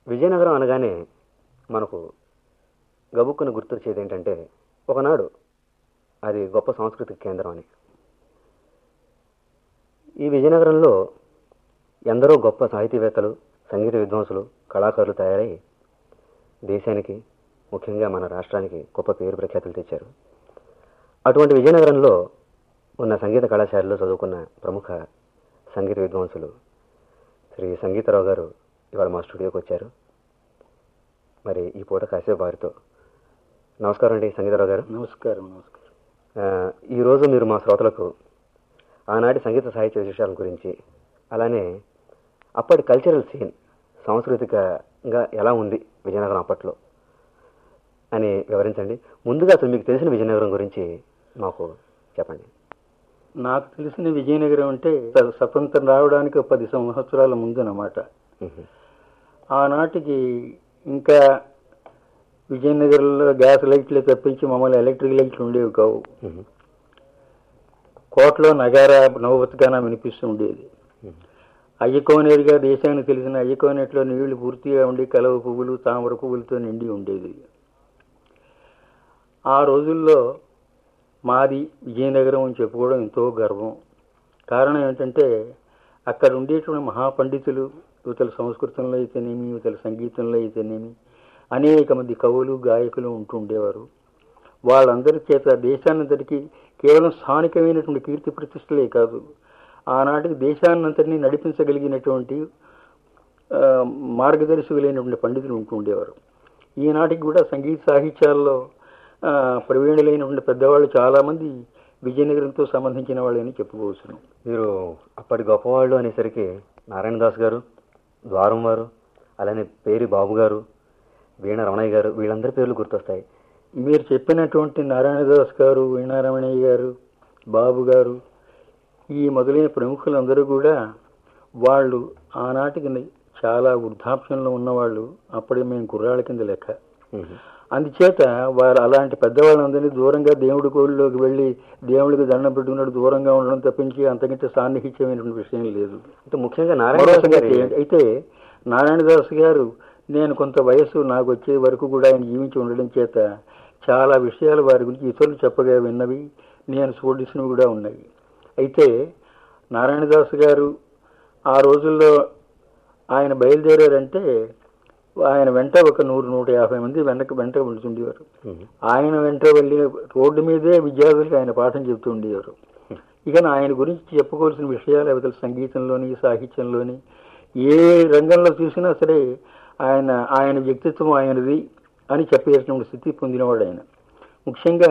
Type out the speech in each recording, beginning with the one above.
విజయనగరం అనగానే మనకు గబుక్కున గుర్తొచ్చేది ఏంటంటే ఒకనాడు అది గొప్ప సాంస్కృతిక కేంద్రం అని ఈ విజయనగరంలో ఎందరో గొప్ప సాహితీవేత్తలు సంగీత విద్వాంసులు కళాకారులు తయారై దేశానికి ముఖ్యంగా మన రాష్ట్రానికి గొప్ప పేరు ప్రఖ్యాతులు తెచ్చారు అటువంటి విజయనగరంలో ఉన్న సంగీత కళాశాలలో చదువుకున్న ప్రముఖ సంగీత విద్వాంసులు శ్రీ సంగీతరావు గారు ఇవాళ మా స్టూడియోకి వచ్చారు మరి ఈ పూట కాసేపు వారితో నమస్కారం అండి సంగీతరావు గారు నమస్కారం నమస్కారం ఆ, ఈరోజు మీరు మా శ్రోతలకు ఆనాటి సంగీత సాహిత్య విశేషాల గురించి అలానే అప్పటి కల్చరల్ సీన్ సాంస్కృతికంగా ఎలా ఉంది విజయనగరం అప్పట్లో అని వివరించండి ముందుగా అసలు మీకు తెలిసిన విజయనగరం గురించి మాకు చెప్పండి నాకు తెలిసిన విజయనగరం అంటే స- స్వతంత్రం రావడానికి ఒక పది సంవత్సరాల ముందు అన్నమాట మ్మ్. ఆనాటికి ఇంకా విజయనగరంలో గ్యాస్ లైట్లు తప్పించి మమ్మల్ని ఎలక్ట్రిక్ లైట్లు ఉండేవి కావు మ్మ్. కోటలో నగారా నవబతుగాన వినిపిస్తూ ఉండేది మ్మ్. అయ్యకోనేరుగా దేశానికి తెలిసిన అయ్యకోనేట్లో నీళ్లు పూర్తిగా ఉండి కలవ పువ్వులు తామర పువ్వులతో నిండి ఉండేది ఆ రోజుల్లో మాది విజయనగరం అని చెప్పుకోవడం ఎంతో గర్వం కారణం ఏంటంటే అక్కడ ఉండేటువంటి మహాపండితులు యువతల సంస్కృతంలో అయితేనేమి యువతల సంగీతంలో అయితేనేమి అనేక మంది కవులు గాయకులు ఉంటూ ఉండేవారు వాళ్ళందరి చేత దేశాన్నంతటికీ కేవలం స్థానికమైనటువంటి కీర్తి ప్రతిష్టలే కాదు ఆనాటికి దేశాన్నంతటినీ నడిపించగలిగినటువంటి ఆ, మార్గదర్శకులైనటువంటి పండితులు ఉంటూ ఉండేవారు ఈనాటికి కూడా సంగీత సాహిత్యాల్లో ఆ, ప్రవీణులైనటువంటి పెద్దవాళ్ళు చాలామంది విజయనగరంతో సంబంధించిన వాళ్ళని చెప్పుకోవచ్చును మీరు అప్పటి గొప్పవాళ్ళు అనేసరికి నారాయణదాస్ గారు ద్వారం వారు అలానే పేరి బాబు గారు వీణ రమణయ్య గారు వీళ్ళందరి పేర్లు గుర్తొస్తాయి మీరు చెప్పినటువంటి నారాయణదాస్ గారు వీణారమణయ్య గారు బాబు గారు ఈ మొదలైన ప్రముఖులందరూ కూడా వాళ్ళు ఆనాటికి చాలా వృద్ధాప్యంలో ఉన్నవాళ్ళు అప్పుడే మేము కుర్రాళ్ళ కింద లెక్క మ్మ్. అందుచేత వారు అలాంటి పెద్దవాళ్ళందరినీ దూరంగా దేవుడి కోళ్ళలోకి వెళ్ళి దేవుడికి దండం పెట్టుకున్నట్టు దూరంగా ఉండడం తప్పించి అంతకంటే సాన్నిహిత్యమైనటువంటి విషయం లేదు అంటే ముఖ్యంగా మరో నారాయణదాస్ సంగతి గారి ఏంటి- అయితే నారాయణదాస్ గారు నేను కొంత వయస్సు నాకు వచ్చే వరకు కూడా ఆయన జీవించి ఉండడం చేత చాలా విషయాలు వారి గురించి ఇతరులు చెప్పగా విన్నవి నేను చూడసినవి కూడా ఉన్నాయి అయితే నారాయణదాస్ గారు ఆ రోజుల్లో ఆయన బయలుదేరారంటే ఆయన వెంట ఒక నూరు నూట యాభై మంది వెనక వెంట ఉంటుండేవారు మ్మ్. ఆయన వెంట వెళ్ళి రోడ్డు మీదే విద్యార్థులకు ఆయన పాఠం చెబుతూ ఉండేవారు ఇక ఆయన గురించి చెప్పుకోవాల్సిన విషయాలు అవతల సంగీతంలోని సాహిత్యంలోని ఏ రంగంలో చూసినా సరే ఆయన ఆయన వ్యక్తిత్వం ఆయనది అని చెప్పేసినటువంటి స్థితి పొందినవాడు ఆయన ముఖ్యంగా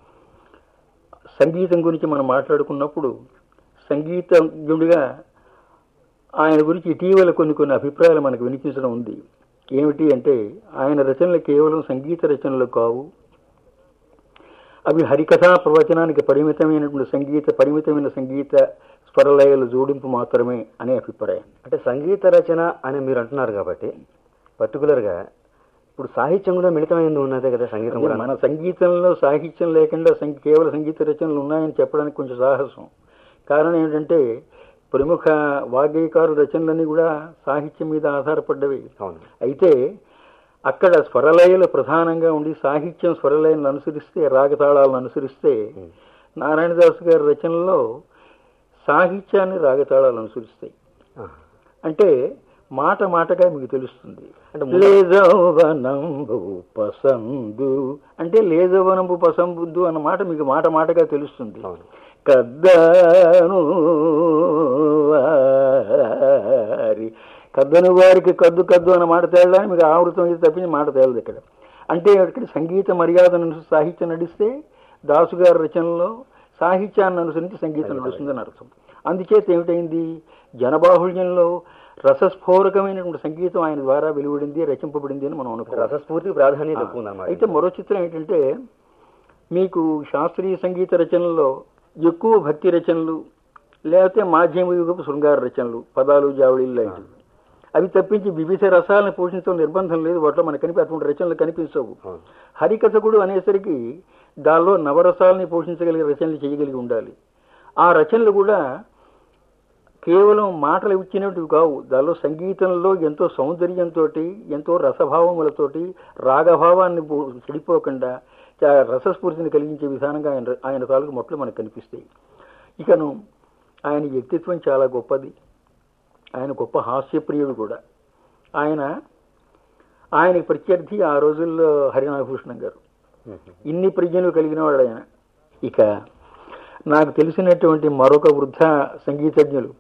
సంగీతం గురించి మనం మాట్లాడుకున్నప్పుడు సంగీతజ్ఞుడిగా ఆయన గురించి ఇటీవల కొన్ని కొన్ని అభిప్రాయాలు మనకు వినిపించడం ఉంది ఏమిటి అంటే ఆయన రచనలు కేవలం సంగీత రచనలు కావు అవి హరికథా ప్రవచనానికి పరిమితమైనటువంటి సంగీత పరిమితమైన సంగీత స్వరలయల జోడింపు మాత్రమే అనే అభిప్రాయం అంటే సంగీత రచన అని మీరు అంటున్నారు కాబట్టి పర్టికులర్గా ఇప్పుడు సాహిత్యం కూడా మిళితమైంది ఉన్నదే కదా సంగీతం అదే కూడా మన సంగీతంలో సాహిత్యం లేకుండా సంగీ- కేవల సంగీత రచనలు ఉన్నాయని చెప్పడానికి కొంచెం సాహసం కారణం ఏంటంటే ప్రముఖ వాగ్గేయకారుల రచనలన్నీ కూడా సాహిత్యం మీద ఆధారపడ్డవి అవును అయితే అక్కడ స్వరలయలు ప్రధానంగా ఉండి సాహిత్యం స్వరలయలను అనుసరిస్తే రాగతాళాలను అనుసరిస్తే మ్మ్. నారాయణదాస్ గారి రచనల్లో సాహిత్యాన్ని రాగతాళాలు అనుసరిస్తాయి ఆ. అంటే మాట మాటగా మీకు తెలుస్తుంది అంటే ముందు- లేజవనంబు పసందు అంటే లేజవనంబు పసంబుద్దు అన్న మాట మీకు మాట మాటగా తెలుస్తుంది అవును కద్దను వారి కద్దను వారికి కద్దు కద్దు అన్న మాట తేలడానికి మీకు ఆవృతం అయితే తప్పించి మాట తేలదు ఇక్కడ అంటే ఇక్కడ సంగీత మర్యాదను అనుసరించి సాహిత్యం నడిస్తే దాసు గారి రచనలో సాహిత్యాన్ని అనుసరించి సంగీతం నడుస్తుందని అర్థం అందుచేత ఏమిటైంది జనబాహుళ్యంలో రసస్ఫోరకమైనటువంటి సంగీతం ఆయన ద్వారా వెలువడింది రచింపబడింది అని మనం అనుకోవాలి రసస్ఫూర్తికి ప్రాధాన్యత ఎక్కువ ఉందన్నమాట అయితే మరో చిత్రం ఏంటంటే మీకు శాస్త్రీయ సంగీత రచనల్లో ఎక్కువ భక్తి రచనలు లేకపోతే మాధ్యమ యుగపు శృంగార రచనలు పదాలు జావళీలు లాంటివి అవి తప్పించి వివిధ రసాలను పోషించడం నిర్బంధం లేదు వాటిలో మనకు కనిపి అటువంటి రచనలు కనిపించవు అవును హరికథకుడు అనేసరికి దానిలో నవరసాలని పోషించగలిగే రచనలు చేయగలిగి ఉండాలి ఆ రచనలు కూడా కేవలం మాటలు ఇచ్చినట్టు కావు దానిలో సంగీతంలో ఎంతో సౌందర్యంతో ఎంతో రసభావములతోటి రాగభావాన్ని పో- చెడిపోకుండా చా- రసస్ఫూర్తిని కలిగించే విధానంగా ఆయన ఆయన తాలూకు మొట్టలు మనకు కనిపిస్తాయి ఇకను ఆయన వ్యక్తిత్వం చాలా గొప్పది ఆయన గొప్ప హాస్యప్రియుడు కూడా ఆయన ఆయన ప్రత్యర్థి ఆ రోజుల్లో హరినాభూషణం గారు ఇన్ని ప్రజ్ఞలు కలిగిన వాడు ఆయన ఇక నాకు తెలిసినటువంటి మరొక వృద్ధ సంగీతజ్ఞులు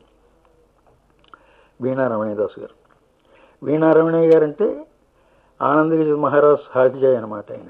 వీణా రమణయ్యదాస్ గారు వీణా రమణయ్య గారు అంటే ఆనందగిరి మహారాజ్ సాహిత్య అనమాట ఆయన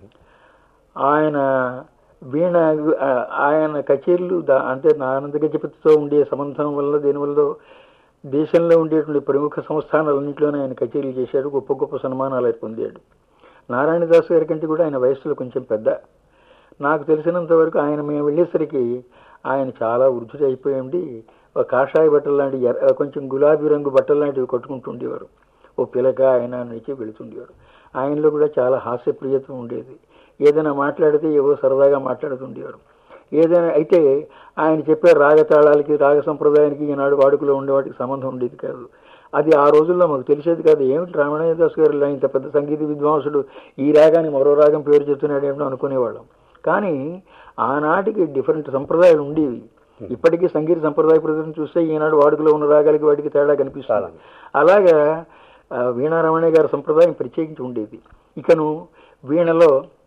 ఆయన వీణ ఆ, ఆయన కచేరీలు దా- అంటే నా ఆనంద గజపతితో ఉండే సంబంధం వల్ల దీనివల్ల దేశంలో ఉండేటువంటి ప్రముఖ సంస్థానాలన్నింటిలోనే ఆయన కచేరీలు చేశాడు గొప్ప గొప్ప సన్మానాలు ఆయన పొందాడు నారాయణదాస్ గారి కంటే కూడా ఆయన వయస్సులో కొంచెం పెద్ద నాకు తెలిసినంత వరకు ఆయన మేము వెళ్ళేసరికి ఆయన చాలా వృద్ధుడు అయిపోయింది ఒక కాషాయ బట్టలు లాంటి ఎర్ర- కొంచెం గులాబీ రంగు బట్టలు లాంటివి కట్టుకుంటుండేవారు ఓ పిలక ఆయన నుంచి వెళుతుండేవారు ఆయనలో కూడా చాలా హాస్యప్రియత్వం ఉండేది ఏదైనా మాట్లాడితే ఏవో సరదాగా మాట్లాడుతుండేవారు ఏదైనా అయితే ఆయన చెప్పే రాగతాళాలకి రాగ సంప్రదాయానికి ఈనాడు వాడుకలో ఉండే వాటికి సంబంధం ఉండేది కాదు అది ఆ రోజుల్లో మాకు తెలిసేది కాదు ఏమిటి రామణయ్య దాస్ గారు ఇలా ఇంత పెద్ద సంగీత విద్వాంసుడు ఈ రాగానికి మరో రాగం పేరు చెప్తున్నాడు ఏమిటో అనుకునేవాళ్ళం కానీ ఆనాటికి డిఫరెంట్ సంప్రదాయాలు ఉండేవి ఇప్పటికీ సంగీత సంప్రదాయ ప్రదర్శన చూస్తే ఈనాడు వాడుకలో ఉన్న రాగాలకి వాటికి తేడా కనిపిస్తుంది అలాగా ఆ, వీణారమణయ్య గారి సంప్రదాయం ప్రత్యేకించి ఉండేది ఇకను వీణలో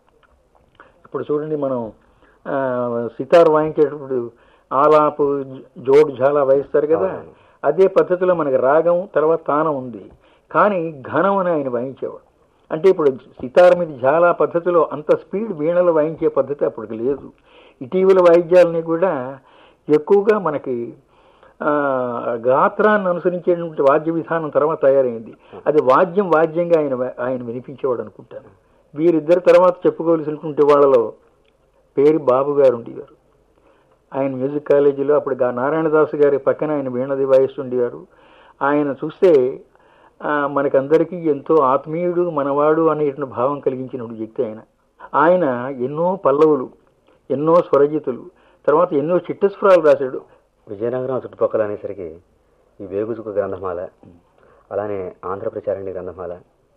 ఇప్పుడు చూడండి మనం ఆ, సితార్ వాయించేటప్పుడు ఆలాపు జోడు చాలా వాయిస్తారు కదా అవును. అదే పద్ధతిలో మనకి రాగం తర్వాత తానం ఉంది కానీ ఘనం అని ఆయన వాయించేవాడు అంటే ఇప్పుడు సితార్ మీద చాలా పద్ధతిలో అంత స్పీడ్ వీణలు వాయించే పద్ధతి అప్పటికి లేదు ఇటీవల వాయిద్యాలని కూడా ఎక్కువగా మనకి ఆ, గాత్రాన్ని అనుసరించేటువంటి వాద్య విధానం తర్వాత తయారైంది అది వాద్యం వాద్యంగా ఆయన ఆయన వినిపించేవాడు అనుకుంటాను వీరిద్దరి తర్వాత చెప్పుకోవలసినటువంటి వాళ్ళలో పేరు బాబు గారు ఉండేవారు ఆయన మ్యూజిక్ కాలేజీలో అప్పుడు గా- నారాయణదాస్ గారి పక్కన ఆయన వీణది వాయిస్తుండేవారు ఆయన చూస్తే ఆ, మనకందరికీ ఎంతో ఆత్మీయుడు మనవాడు అనేటువంటి భావం కలిగించిన వ్యక్తి ఆయన ఆయన ఎన్నో పల్లవులు ఎన్నో స్వరజితులు తర్వాత ఎన్నో చిట్టస్వరాలు రాశాడు విజయనగరం చుట్టుపక్కల అనేసరికి ఈ వేగుజుకు గ్రంథమాల అలానే ఆంధ్ర ప్రచారణి గ్రంథమాల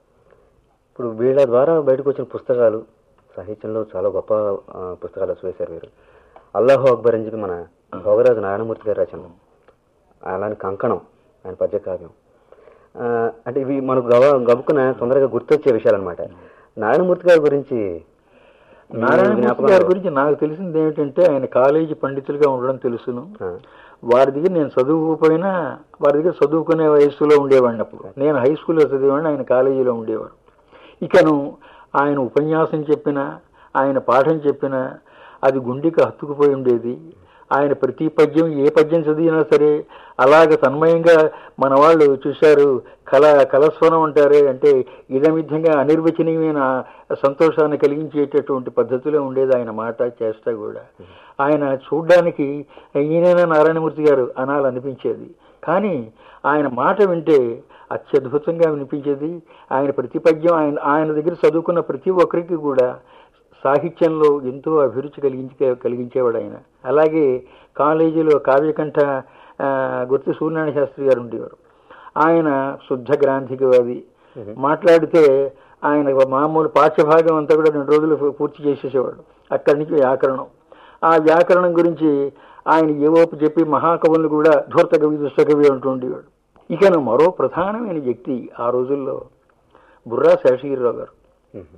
ఇప్పుడు వీళ్ళ ద్వారా బయటకు వచ్చిన పుస్తకాలు సాహిత్యంలో చాలా గొప్ప ఆ, పుస్తకాలు వేశారు వీరు అల్లాహో అక్బర్ అని చెప్పి మన భోగరాజు నారాయణమూర్తి గారి రచన అలానే కంకణం ఆయన పద్యకావ్యం ఆ, అంటే ఇవి మనకు గవ గబుక్కున తొందరగా గుర్తొచ్చే విషయాలన్నమాట నారాయణమూర్తి గారి గురించి మీ నారాయణమూర్తి జ్ఞాపకంలో- గారి గురించి నాకు తెలిసింది ఏమిటంటే ఆయన కాలేజీ పండితులుగా ఉండడం తెలుసును ఆ, వారి దగ్గర నేను చదువుకుపోయినా వారి దగ్గర చదువుకునే వయస్సులో ఉండేవాడిని అప్పుడు నేను హై స్కూల్లో చదివేవాడిని ఆయన కాలేజీలో ఉండేవారు ఇకను ఆయన ఉపన్యాసం చెప్పినా ఆయన పాఠం చెప్పినా అది గుండెకి హత్తుకుపోయి ఉండేది ఆయన ప్రతి పద్యం ఏ పద్యం చదివినా సరే అలాగ తన్మయంగా మన వాళ్ళు చూశారు కళ కలస్వరం అంటారే అంటే ఇదమిద్ధంగా అనిర్వచనీయమైన సంతోషాన్ని కలిగించేటటువంటి పద్ధతిలో ఉండేది ఆయన మాట చేస్తా కూడా ఆయన చూడ్డానికి ఈయనైనా నారాయణమూర్తి గారు అనాలనిపించేది కానీ ఆయన మాట వింటే అత్యద్భుతంగా వినిపించేది ఆయన ప్రతి పద్యం ఆయన ఆయన దగ్గర చదువుకున్న ప్రతి ఒక్కరికి కూడా సాహిత్యంలో ఎంతో అభిరుచి కలిగించే కలిగించేవాడు ఆయన అలాగే కాలేజీలో కావ్యకంఠ ఆ, గుర్తు సూర్యనారాయణ శాస్త్రి గారు ఉండేవారు ఆయన శుద్ధ గ్రాంధికవాది మాట్లాడితే ఆయన మామూలు పాఠ్యభాగం అంతా కూడా రెండు రోజులు పూర్తి చేసేసేవాడు అక్కడి నుంచి వ్యాకరణం ఆ వ్యాకరణం గురించి ఆయన ఏవోపు చెప్పి మహాకవులు కూడా ధూర్త కవి దుష్ట కవి అంటూ ఉండేవాడు ఇక మరో ప్రధానమైన వ్యక్తి ఆ రోజుల్లో బుర్రా శేషగిరిరావు గారు ఉహు.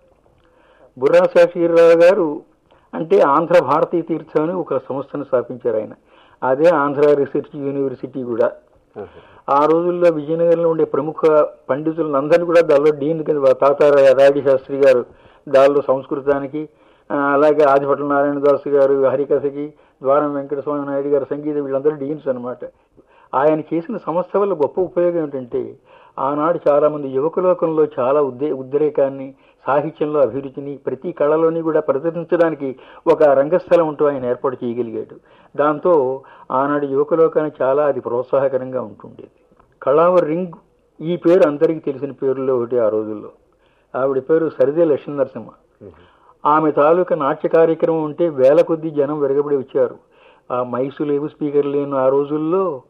బుర్రా శేషగిరిరావు గారు అంటే ఆంధ్ర భారతీయ తీర్థం అని ఒక సంస్థను స్థాపించారు ఆయన అదే ఆంధ్ర రీసెర్చ్ యూనివర్సిటీ కూడా ఆహా. ఆ రోజుల్లో విజయనగరంలో ఉండే ప్రముఖ పండితులందరినీ కూడా దానిలో డీన్ కింద తాత రాయుడి శాస్త్రి గారు దానిలో సంస్కృతానికి ఆ, అలాగే ఆదిపట్ల నారాయణదాస్ గారు హరికథకి ద్వారం వెంకటస్వామి నాయుడు గారు సంగీతం వీళ్ళందరూ డీన్స్ అన్నమాట ఆయన చేసిన సంస్థ వల్ల గొప్ప ఉపయోగం ఏంటంటే ఆనాడు చాలా మంది యువకులోకంలో చాలా ఉద్దే ఉద్రేకాన్ని సాహిత్యంలో అభిరుచిని ప్రతి కళలోని కూడా ప్రదర్శించడానికి ఒక రంగస్థలం ఉంటూ ఆయన ఏర్పాటు చేయగలిగాడు దాంతో ఆనాడు యువకులోకానికి చాలా అది ప్రోత్సాహకరంగా ఉంటుండేది కళావర్ రింగ్ ఈ పేరు అందరికీ తెలిసిన పేరులో ఒకటి ఆ రోజుల్లో ఆవిడ పేరు సరిదే లక్ష్మీ నరసింహ ఉహు. ఆమె తాలూకా నాట్య కార్యక్రమం ఉంటే వేల కొద్ది జనం వెరగబడి వచ్చారు ఆ మైసు లేవు స్పీకర్ లేని ఆ రోజుల్లో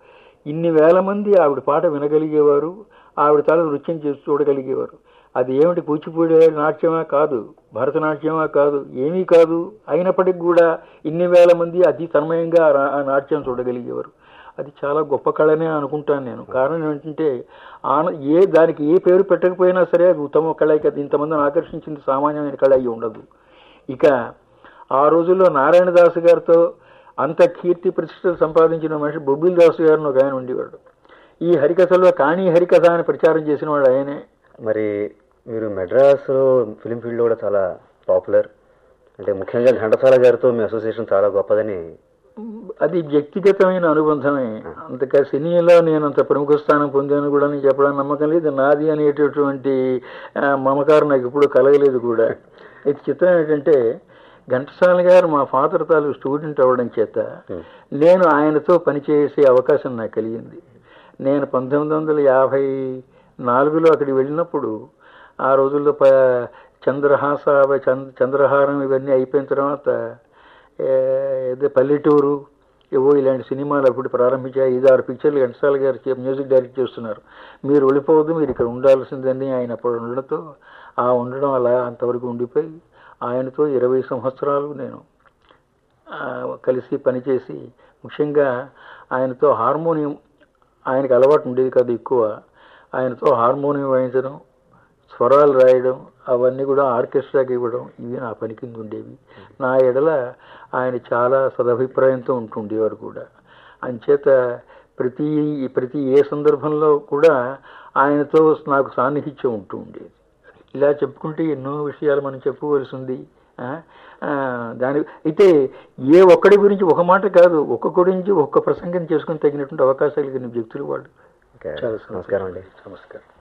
ఇన్ని వేల మంది ఆవిడ పాట వినగలిగేవారు ఆవిడ తల నృత్యం చేసి చూడగలిగేవారు అది ఏమిటి కూచిపూడి నాట్యమా కాదు భరతనాట్యమా కాదు ఏమీ కాదు అయినప్పటికీ కూడా ఇన్ని వేల మంది అతి తన్మయంగా ఆ రా- ఆ నాట్యం చూడగలిగేవారు అది చాలా గొప్ప కళనే అనుకుంటాను నేను కారణం ఏంటంటే ఆన ఏ దానికి ఏ పేరు పెట్టకపోయినా సరే అది ఉత్తమ కళ కదా ఇంతమందిని ఆకర్షించింది సామాన్యమైన కళ అయి ఉండదు ఇక ఆ రోజుల్లో నారాయణదాసు గారితో అంత కీర్తి ప్రతిష్టలు సంపాదించిన మనిషి బొబ్బిల్ దాసు గారిని ఒక ఆయన ఉండేవాడు ఈ హరికథలో కాణీ హరికథ అని ప్రచారం చేసిన వాడు ఆయనే మరి మీరు మెడ్రాస్లో ఫిలిం ఫీల్డ్లో కూడా చాలా పాపులర్ అంటే ముఖ్యంగా ఘంటసాల గారితో మీ అసోసియేషన్ చాలా గొప్పదని అది వ్యక్తిగతమైన అనుబంధమే అంతగా సినీలో నేను అంత ప్రముఖ స్థానం పొందాను కూడా నేను చెప్పడానికి నమ్మకం లేదు నాది అనేటటువంటి ఆ, మమకారం నాకు ఇప్పుడు కలగలేదు కూడా ఇది చిత్రం ఏంటంటే ఘంటసాల గారు మా ఫాదర్ తాలూకు స్టూడెంట్ అవ్వడం చేత నేను ఆయనతో పనిచేసే అవకాశం నాకు కలిగింది నేను పంతొమ్మిది వందల యాభై నాలుగులో అక్కడికి వెళ్ళినప్పుడు ఆ రోజుల్లో ప చంద్రహాస చంద్ర చంద్రహారం ఇవన్నీ అయిపోయిన తర్వాత ఏ, ఏదో పల్లెటూరు ఏవో ఇలాంటి సినిమాలు అప్పుడు ప్రారంభించాయి ఐదు ఆరు పిక్చర్లు ఘంటసాల గారు చే- మ్యూజిక్ డైరెక్ట్ చేస్తున్నారు మీరు వెళ్ళిపోవద్దు మీరు ఇక్కడ ఉండాల్సిందని ఆయన అప్పుడు ఉండడంతో ఆ ఉండడం అలా అంతవరకు ఉండిపోయి ఆయనతో ఇరవై సంవత్సరాలు నేను ఆ, కలిసి పనిచేసి ముఖ్యంగా ఆయనతో హార్మోనియం ఆయనకు అలవాటు ఉండేది కాదు ఎక్కువ ఆయనతో హార్మోనియం వాయించడం స్వరాలు రాయడం అవన్నీ కూడా ఆర్కెస్ట్రాకి ఇవ్వడం ఇవి నా పని కింద ఉండేవి నా ఎడల ఆయన చాలా సదభిప్రాయంతో ఉంటుండేవారు కూడా అంచేత ప్రతి ప్రతి ఏ సందర్భంలో కూడా ఆయనతో నాకు సాన్నిహిత్యం ఉంటూ ఉండేది ఇలా చెప్పుకుంటే ఎన్నో విషయాలు మనం చెప్పుకోవాల్సి ఉంది ఆ, ఆ, దాని అయితే ఏ ఒక్కడి గురించి ఒక మాట కాదు ఒక్కొక్క గురించి ఒక్క ప్రసంగం చేసుకుని తగినటువంటి అవకాశాలు కలిగిన వ్యక్తులు వాళ్ళు ఓకే చాలా సంతోషం. నమస్కారం అండి నమస్కారం